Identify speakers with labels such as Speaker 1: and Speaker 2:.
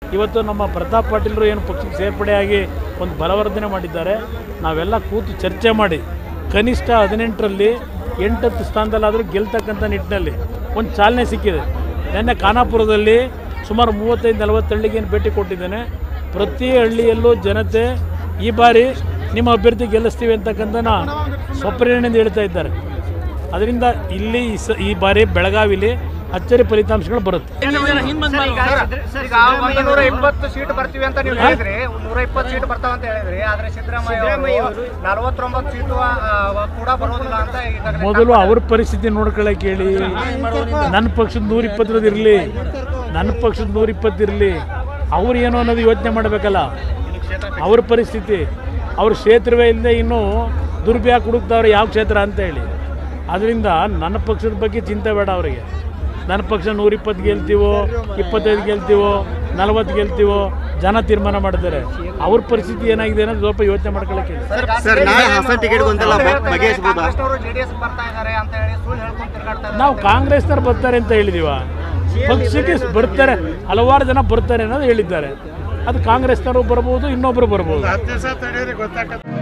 Speaker 1: ಇವತ್ತು ನಮ್ಮ ಪ್ರತಾಪ್ ಪಾಟೀಲರು ಏನು ಪಕ್ಷಕ್ಕೆ ಸೇರ್ಪಡೆಯಾಗಿ ಒಂದು ಬಲವರ್ಧನೆ ಮಾಡಿದ್ದಾರೆ ನಾವೆಲ್ಲ ಕೂತು ಚರ್ಚೆ ಮಾಡಿ ಕನಿಷ್ಠ ಹದಿನೆಂಟರಲ್ಲಿ ಎಂಟತ್ತು ಸ್ಥಾನದಲ್ಲಾದರೂ ಗೆಲ್ತಕ್ಕಂಥ ನಿಟ್ಟಿನಲ್ಲಿ ಒಂದು ಚಾಲನೆ ಸಿಕ್ಕಿದೆ ನಿನ್ನೆ ಖಾನಾಪುರದಲ್ಲಿ ಸುಮಾರು ಮೂವತ್ತೈದು ನಲವತ್ತು ಹಳ್ಳಿಗೆ ಏನು ಭೇಟಿ ಕೊಟ್ಟಿದ್ದೇನೆ ಪ್ರತಿ ಹಳ್ಳಿಯಲ್ಲೂ ಜನತೆ ಈ ಬಾರಿ ನಿಮ್ಮ ಅಭ್ಯರ್ಥಿ ಗೆಲ್ಲಿಸ್ತೀವಿ ಅಂತಕ್ಕಂಥನ ಸ್ವಪ್ರೇರಣೆಯಿಂದ ಹೇಳ್ತಾ ಇದ್ದಾರೆ ಅದರಿಂದ ಇಲ್ಲಿ ಈ ಸ ಈ ಬಾರಿ ಬೆಳಗಾವಿಲಿ ಅಚ್ಚರಿ ಫಲಿತಾಂಶಗಳು ಬರುತ್ತೆ
Speaker 2: ಈಗ ಒಂದು ನೂರ ಇಪ್ಪತ್ತು ಸೀಟ್ ಬರ್ತೀವಿ ಅಂತ ನೀವು ಹೇಳಿದ್ರಿ ನೂರ ಇಪ್ಪತ್ತು ಸೀಟ್ ಬರ್ತಾವ ಅಂತ ಹೇಳಿದ್ರಿ ಆದ್ರೆ ಸಿದ್ದರಾಮಯ್ಯ ಅವರು ನಲವತ್ತೊಂಬತ್ತು ಸೀಟು ಆ, ಕೂಡ ಬರೋದಿಲ್ಲ ಅಂತ ಈಗಾಗಲೇ
Speaker 1: ಮೊದಲು ಅವ್ರ ಪರಿಸ್ಥಿತಿ ನೋಡ್ಕೊಳ್ಳೋಕೆ ಹೇಳಿ ನನ್ನ ಪಕ್ಷದ ನೂರ ಇಪ್ಪತ್ತರದ್ದು ಇರಲಿ ನನ್ನ ಪಕ್ಷದ ನೂರ ಇಪ್ಪತ್ತಿರಲಿ ಅವ್ರು ಏನು ಅನ್ನೋದು ಯೋಚನೆ ಮಾಡಬೇಕಲ್ಲ ಅವ್ರ ಪರಿಸ್ಥಿತಿ ಅವ್ರ ಕ್ಷೇತ್ರವೇ ಇಲ್ಲದೆ ಇನ್ನೂ ದುರ್ಬ್ಯಾಕ್ ಹುಡುಕ್ತಾವ್ರೆ ಯಾವ ಕ್ಷೇತ್ರ ಅಂತ ಹೇಳಿ ಅದರಿಂದ ನನ್ನ ಪಕ್ಷದ ಬಗ್ಗೆ ಚಿಂತೆ ಬೇಡ ಅವರಿಗೆ ನನ್ನ ಪಕ್ಷ ನೂರ ಇಪ್ಪತ್ತು ಗೆಲ್ತೀವೋ ಇಪ್ಪತ್ತೈದು ಗೆಲ್ತೀವೋ ನಲವತ್ತು ಗೆಲ್ತೀವೋ ಜನ ತೀರ್ಮಾನ ಮಾಡ್ತಾರೆ ಅವ್ರ ಪರಿಸ್ಥಿತಿ ಏನಾಗಿದೆ ಅನ್ನೋದು ಸ್ವಲ್ಪ ಯೋಚನೆ ಮಾಡ್ಕೊಳ್ಳೋಕೆ ಹೇಳಿ
Speaker 3: ಸರ್ ನಾಳೆ ಹೊಸ ಟಿಕೆಟ್ ಗೊಂದಲ ಬಗೆಹರಿಸಬಹುದಾ
Speaker 2: ಕಾಂಗ್ರೆಸ್ನವರು ಜೆಡಿಎಸ್ ಬರ್ತಾ ಇದ್ದಾರೆ ಅಂತ ಹೇಳಿ ಸುಳ್ಳು ಹೇಳ್ಕೊಂಡು ತಿರ್ಗಾಡ್ತಾ ಇದ್ದಾರೆ
Speaker 1: ನಾವು ಕಾಂಗ್ರೆಸ್ನವ್ರು ಬರ್ತಾರೆ ಅಂತ ಹೇಳಿದೀವ ಪಕ್ಷಕ್ಕೆ ಬರ್ತಾರೆ ಹಲವಾರು ಜನ ಬರ್ತಾರೆ ಅನ್ನೋದು ಹೇಳಿದ್ದಾರೆ ಅದು ಕಾಂಗ್ರೆಸ್ನವರು ಬರ್ಬೋದು ಇನ್ನೊಬ್ರು ಬರ್ಬೋದು
Speaker 4: ಹತ್ತು ದಿವಸ ತಡೀರಿ ಗೊತ್ತಾಗತ್ತೆ